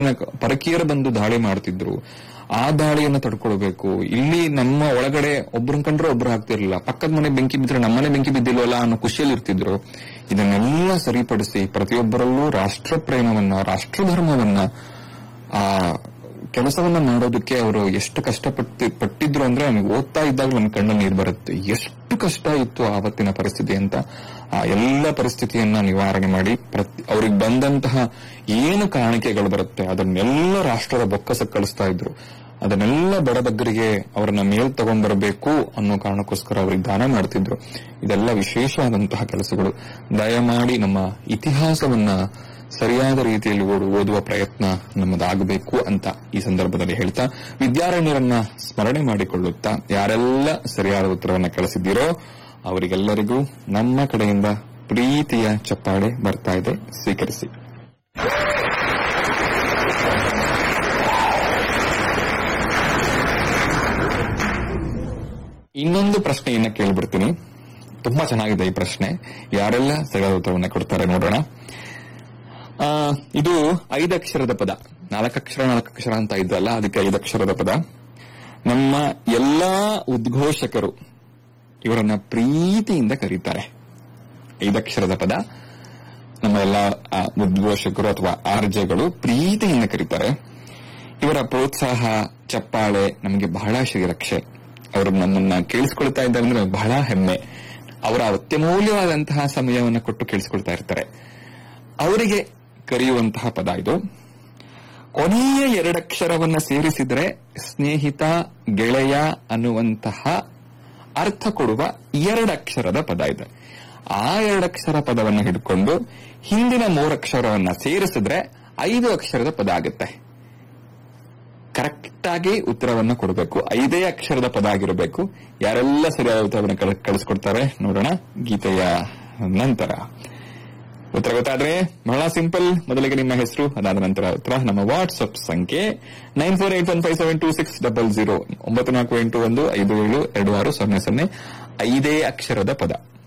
ಪರಕೀಯರು ಬಂದು ದಾಳಿ ಮಾಡ್ತಿದ್ರು ಆ ದಾಳಿಯನ್ನ ತಡ್ಕೊಳ್ಬೇಕು ಇಲ್ಲಿ ನಮ್ಮ ಒಳಗಡೆ ಒಬ್ರನ್ ಕಂಡ್ರೆ ಒಬ್ರು ಆಗ್ತಿರ್ಲಿಲ್ಲ ಪಕ್ಕದ ಮನೆ ಬೆಂಕಿ ಬಿದ್ರೆ ನಮ್ಮನೆ ಬೆಂಕಿ ಬಿದ್ದಿಲ್ವಲ್ಲ ಅನ್ನೋ ಖುಷಿಯಲ್ಲಿ ಇರ್ತಿದ್ರು ಇದನ್ನೆಲ್ಲ ಸರಿಪಡಿಸಿ ಪ್ರತಿಯೊಬ್ಬರಲ್ಲೂ ರಾಷ್ಟ್ರ ಪ್ರೇಮವನ್ನ ರಾಷ್ಟ್ರ ಧರ್ಮವನ್ನ ಆ ಕೆಲಸವನ್ನ ಮಾಡೋದಕ್ಕೆ ಅವರು ಎಷ್ಟು ಕಷ್ಟಪಟ್ಟು ಪಟ್ಟಿದ್ರು ಅಂದ್ರೆ ನಮಗೆ ಓದ್ತಾ ಇದ್ದಾಗ ನಮ್ಮ ಕಣ್ಣಲ್ಲಿ ನೀರು ಬರುತ್ತೆ ಎಷ್ಟು ಕಷ್ಟ ಇತ್ತು ಆವತ್ತಿನ ಪರಿಸ್ಥಿತಿ ಅಂತ ಆ ಎಲ್ಲ ಪರಿಸ್ಥಿತಿಯನ್ನ ನಿವಾರಣೆ ಮಾಡಿ ಪ್ರತಿ ಅವ್ರಿಗೆ ಬಂದಂತಹ ಏನು ಕಾಣಿಕೆಗಳು ಬರುತ್ತೆ ಅದನ್ನೆಲ್ಲ ರಾಷ್ಟ್ರದ ಬೊಕ್ಕಸಕ್ಕೆ ಕಳಿಸ್ತಾ ಇದ್ರು ಅದನ್ನೆಲ್ಲ ಬಡಬಗ್ಗರಿಗೆ ಅವರನ್ನ ಮೇಲ್ ತಗೊಂಡ್ಬರಬೇಕು ಅನ್ನೋ ಕಾರಣಕ್ಕೋಸ್ಕರ ಅವ್ರಿಗೆ ದಾನ ಮಾಡ್ತಿದ್ರು ಇದೆಲ್ಲ ವಿಶೇಷವಾದಂತಹ ಕೆಲಸಗಳು ದಯಮಾಡಿ ನಮ್ಮ ಇತಿಹಾಸವನ್ನ ಸರಿಯಾದ ರೀತಿಯಲ್ಲಿ ಓಡು ಓದುವ ಪ್ರಯತ್ನ ನಮ್ಮದಾಗಬೇಕು ಅಂತ ಈ ಸಂದರ್ಭದಲ್ಲಿ ಹೇಳ್ತಾ ವಿದ್ಯಾರಣ್ಯರನ್ನ ಸ್ಮರಣೆ ಮಾಡಿಕೊಳ್ಳುತ್ತಾ ಯಾರೆಲ್ಲ ಸರಿಯಾದ ಉತ್ತರವನ್ನ ಕಳಿಸಿದ್ದೀರೋ ಅವರಿಗೆಲ್ಲರಿಗೂ ನಮ್ಮ ಕಡೆಯಿಂದ ಪ್ರೀತಿಯ ಚಪ್ಪಾಳೆ ಬರ್ತಾ ಇದೆ ಸ್ವೀಕರಿಸಿ ಇನ್ನೊಂದು ಪ್ರಶ್ನೆಯನ್ನ ಕೇಳಿಬಿಡ್ತೀನಿ ತುಂಬಾ ಚೆನ್ನಾಗಿದೆ ಈ ಪ್ರಶ್ನೆ ಯಾರೆಲ್ಲ ಸರಿಯಾದ ಉತ್ತರವನ್ನ ಕೊಡ್ತಾರೆ ನೋಡೋಣ ಆ, ಇದು ಐದಕ್ಷರದ ಪದ ನಾಲ್ಕಕ್ಷರ ನಾಲ್ಕಕ್ಷರ ಅಂತ ಇದ್ದಲ್ಲ ಅದಕ್ಕೆ ಐದಕ್ಷರದ ಪದ ನಮ್ಮ ಎಲ್ಲಾ ಉದ್ಘೋಷಕರು ಇವರನ್ನ ಪ್ರೀತಿಯಿಂದ ಕರೀತಾರೆ ಐದಕ್ಷರದ ಪದ ನಮ್ಮ ಎಲ್ಲ ಆ, ಉದ್ಘೋಷಕರು ಅಥವಾ ಆರ್ಜೆಗಳು ಪ್ರೀತಿಯಿಂದ ಕರೀತಾರೆ ಇವರ ಪ್ರೋತ್ಸಾಹ ಚಪ್ಪಾಳೆ ನಮಗೆ ಬಹಳ ಶ್ರೀರಕ್ಷೆ ಅವರು ನಮ್ಮನ್ನ ಕೇಳಿಸ್ಕೊಳ್ತಾ ಇದ್ದಾರೆ ಅಂದ್ರೆ ಬಹಳ ಹೆಮ್ಮೆ ಅವರ ಅತ್ಯಮೂಲ್ಯವಾದಂತಹ ಸಮಯವನ್ನು ಕೊಟ್ಟು ಕೇಳಿಸ್ಕೊಳ್ತಾ ಇರ್ತಾರೆ ಅವರಿಗೆ ಕರೆಯುವಂತಹ ಪದ ಇದು ಕೊನೆಯ ಎರಡಕ್ಷರವನ್ನ ಸೇರಿಸಿದ್ರೆ ಸ್ನೇಹಿತ ಗೆಳೆಯ ಅನ್ನುವಂತಹ ಅರ್ಥ ಕೊಡುವ ಎರಡಕ್ಷರದ ಪದ ಇದೆ ಆ ಎರಡಕ್ಷರ ಪದವನ್ನು ಹಿಡ್ಕೊಂಡು ಹಿಂದಿನ ಮೂರಕ್ಷರವನ್ನ ಸೇರಿಸಿದ್ರೆ ಐದು ಅಕ್ಷರದ ಪದ ಆಗುತ್ತೆ ಕರೆಕ್ಟ್ ಆಗಿ ಉತ್ತರವನ್ನ ಕೊಡಬೇಕು ಐದೇ ಅಕ್ಷರದ ಪದ ಆಗಿರಬೇಕು ಯಾರೆಲ್ಲ ಸರಿಯಾದ ಉತ್ತರವನ್ನು ಕಳ- ಕಳಿಸ್ಕೊಡ್ತಾರೆ ನೋಡೋಣ ಗೀತೆಯ ನಂತರ ಉತ್ತರ ಗೊತ್ತಾದ್ರೆ ಬಹಳ ಸಿಂಪಲ್ ಮೊದಲಿಗೆ ನಿಮ್ಮ ಹೆಸರು ಅದಾದ ನಂತರ ಉತ್ತರ ನಮ್ಮ ವಾಟ್ಸ್ಆಪ್ ಸಂಖ್ಯೆ nine four eight one five seven two six double zero ಒಂಬತ್ತು ನಾಲ್ಕು ಎಂಟು ಒಂದು ಐದು ಏಳು ಎರಡು ಆರು ಸೊನ್ನೆ ಸೊನ್ನೆ ಐದೇ ಅಕ್ಷರದ ಪದ